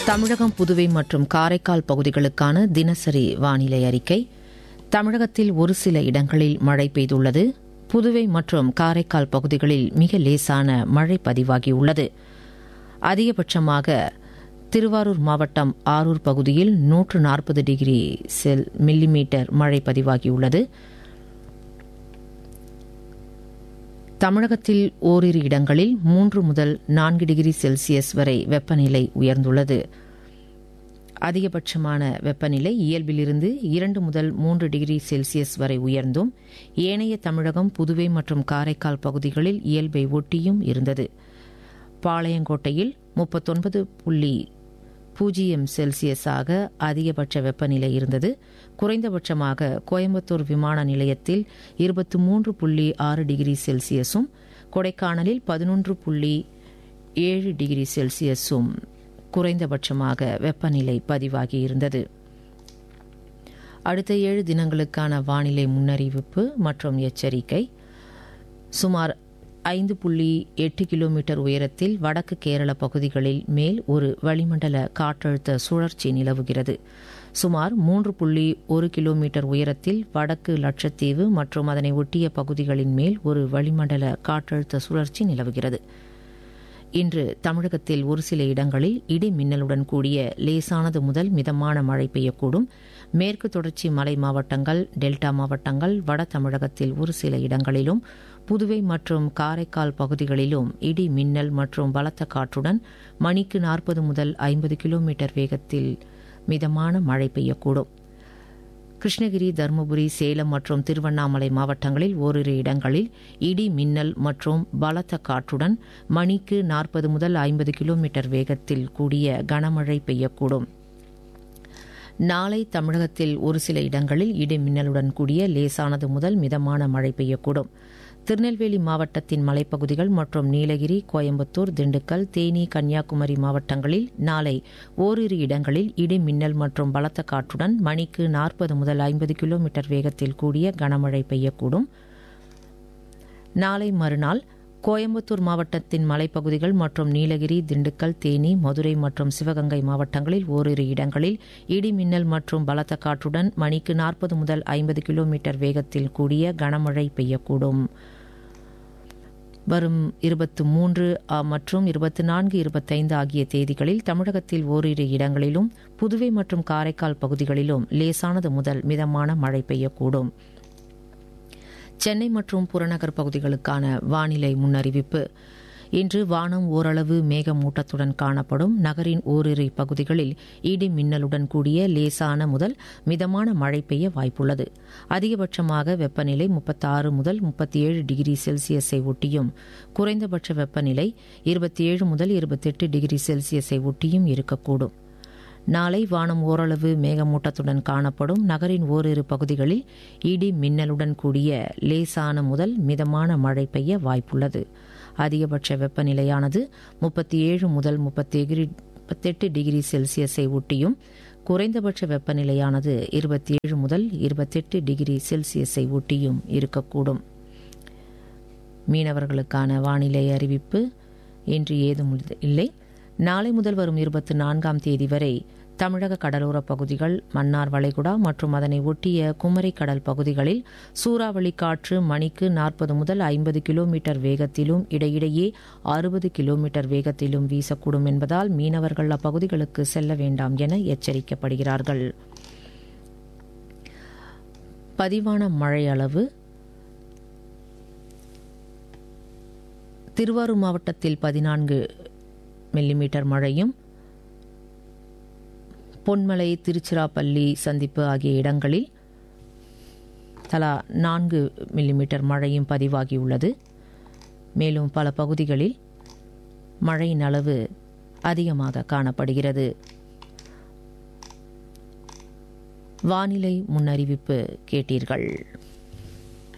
தமிழகம் புதுவை மற்றும் காரைக்கால் பகுதிகளுக்கான தினசரி வானிலை அறிக்கை தமிழகத்தில் ஒரு சில இடங்களில் மழை பெய்துள்ளது புதுவை மற்றும் காரைக்கால் பகுதிகளில் மிக லேசான மழை பதிவாகியுள்ளது அதிகபட்சமாக திருவாரூர் மாவட்டம் ஆரூர் பகுதியில் நூற்று நாற்பது டிகிரி செல் மில்லிமீட்டர் மழை பதிவாகியுள்ளது தமிழகத்தில் ஓரிரு இடங்களில் மூன்று முதல் நான்கு டிகிரி செல்சியஸ் வரை வெப்பநிலை உயர்ந்துள்ளது அதிகபட்சமான வெப்பநிலை இயல்பிலிருந்து இரண்டு முதல் மூன்று டிகிரி செல்சியஸ் வரை உயர்ந்தும் ஏனைய தமிழகம் புதுவை மற்றும் காரைக்கால் பகுதிகளில் இயல்பை ஒட்டியும் இருந்தது பாளையங்கோட்டையில் முப்பத்தொன்பது புள்ளி பூஜ்ஜியம் செல்சியஸாக அதிகபட்ச வெப்பநிலை இருந்தது குறைந்தபட்சமாக கோயம்புத்தூர் விமான நிலையத்தில் இருபத்தி மூன்று புள்ளி ஆறு டிகிரி செல்சியஸும் கொடைக்கானலில் பதினொன்று புள்ளி ஏழு டிகிரி செல்சியஸும் குறைந்தபட்சமாக வெப்பநிலை பதிவாகியிருந்தது அடுத்த ஏழு தினங்களுக்கான வானிலை முன்னறிவிப்பு மற்றும் எச்சரிக்கை சுமார் ஐந்து புள்ளி எட்டு கிலோமீட்டர் உயரத்தில் வடக்கு கேரள பகுதிகளில் மேல் ஒரு வளிமண்டல காற்றழுத்த சுழற்சி நிலவுகிறது சுமார் மூன்று புள்ளி ஒரு கிலோமீட்டர் உயரத்தில் வடக்கு லட்சத்தீவு மற்றும் அதனை ஒட்டிய பகுதிகளின் மேல் ஒரு வளிமண்டல காற்றழுத்த சுழற்சி நிலவுகிறது இன்று தமிழகத்தில் ஒரு சில இடங்களில் இடி மின்னலுடன் கூடிய லேசானது முதல் மிதமான மழை பெய்யக்கூடும் மேற்கு தொடர்ச்சி மலை மாவட்டங்கள் டெல்டா மாவட்டங்கள் வட தமிழகத்தில் ஒரு சில இடங்களிலும் புதுவை மற்றும் காரைக்கால் பகுதிகளிலும் இடி மின்னல் மற்றும் பலத்த காற்றுடன் மணிக்கு நாற்பது முதல் ஐம்பது கிலோமீட்டர் வேகத்தில் மிதமான மழை பெய்யக்கூடும் கிருஷ்ணகிரி தருமபுரி சேலம் மற்றும் திருவண்ணாமலை மாவட்டங்களில் ஓரிரு இடங்களில் இடி மின்னல் மற்றும் பலத்த காற்றுடன் மணிக்கு நாற்பது முதல் ஐம்பது கிலோமீட்டர் வேகத்தில் கூடிய கனமழை பெய்யக்கூடும் நாளை தமிழகத்தில் ஒரு சில இடங்களில் இடி மின்னலுடன் கூடிய லேசானது முதல் மிதமான மழை பெய்யக்கூடும் திருநெல்வேலி மாவட்டத்தின் மலைப்பகுதிகள் மற்றும் நீலகிரி கோயம்புத்தூர் திண்டுக்கல் தேனி கன்னியாகுமரி மாவட்டங்களில் நாளை ஓரிரு இடங்களில் இடி மின்னல் மற்றும் பலத்த காற்றுடன் மணிக்கு நாற்பது முதல் ஐம்பது கிலோமீட்டர் வேகத்தில் கூடிய கனமழை பெய்யக்கூடும் நாளை மறுநாள் கோயம்புத்தூர் மாவட்டத்தின் மலைப்பகுதிகள் மற்றும் நீலகிரி திண்டுக்கல் தேனி மதுரை மற்றும் சிவகங்கை மாவட்டங்களில் ஓரிரு இடங்களில் இடி மின்னல் மற்றும் பலத்த காற்றுடன் மணிக்கு நாற்பது முதல் ஐம்பது கிலோமீட்டர் வேகத்தில் கூடிய கனமழை பெய்யக்கூடும் வரும் இருபத்தி மூன்று மற்றும் இருபத்தி நான்கு இருபத்தைந்து ஆகிய தேதிகளில் தமிழகத்தில் ஓரிரு இடங்களிலும் புதுவை மற்றும் காரைக்கால் பகுதிகளிலும் லேசானது முதல் மிதமான மழை பெய்யக்கூடும் சென்னை மற்றும் புறநகர் பகுதிகளுக்கான வானிலை முன்னறிவிப்பு இன்று வானம் ஓரளவு மேகமூட்டத்துடன் காணப்படும் நகரின் ஓரிரு பகுதிகளில் இடி மின்னலுடன் கூடிய லேசான முதல் மிதமான மழை பெய்ய வாய்ப்புள்ளது அதிகபட்சமாக வெப்பநிலை முப்பத்தாறு முதல் முப்பத்தி ஏழு டிகிரி செல்சியஸை ஒட்டியும் குறைந்தபட்ச வெப்பநிலை இருபத்தி ஏழு முதல் இருபத்தெட்டு டிகிரி செல்சியஸை ஒட்டியும் இருக்கக்கூடும் நாளை வானம் ஓரளவு மேகமூட்டத்துடன் காணப்படும் நகரின் ஓரிரு பகுதிகளில் இடி மின்னலுடன் கூடிய லேசான முதல் மிதமான மழை பெய்ய வாய்ப்புள்ளது அதிகபட்ச வெப்பநிலையானது முப்பத்தி ஏழு முதல் முப்பத்தெட்டு டிகிரி செல்சியஸை ஒட்டியும் குறைந்தபட்ச வெப்பநிலையானது இருபத்தி ஏழு முதல் இருபத்தெட்டு டிகிரி செல்சியஸை ஒட்டியும் இருக்கக்கூடும் மீனவர்களுக்கான வானிலை அறிவிப்பு இன்று ஏதும் இல்லை நாளை முதல் வரும் இருபத்தி நான்காம் தேதி வரை தமிழக கடலோர பகுதிகள் மன்னார் வளைகுடா மற்றும் அதனை ஒட்டிய குமரி கடல் பகுதிகளில் சூறாவளி காற்று மணிக்கு நாற்பது முதல் ஐம்பது கிலோமீட்டர் வேகத்திலும் இடையிடையே அறுபது கிலோமீட்டர் வேகத்திலும் வீசக்கூடும் என்பதால் மீனவர்கள் அப்பகுதிகளுக்கு செல்ல வேண்டாம் என எச்சரிக்கப்படுகிறார்கள் பதிவான மழை அளவு திருவாரூர் மாவட்டத்தில் பதினான்கு மில்லிமீட்டர் மழையும் பொன்மலை திருச்சிராப்பள்ளி சந்திப்பு ஆகிய இடங்களில் தலா நான்கு மில்லிமீட்டர் மழையும் பதிவாகியுள்ளது மேலும் பல பகுதிகளில் மழையின் அளவு அதிகமாக காணப்படுகிறது வானிலை முன்னறிவிப்பு கேட்டீர்கள்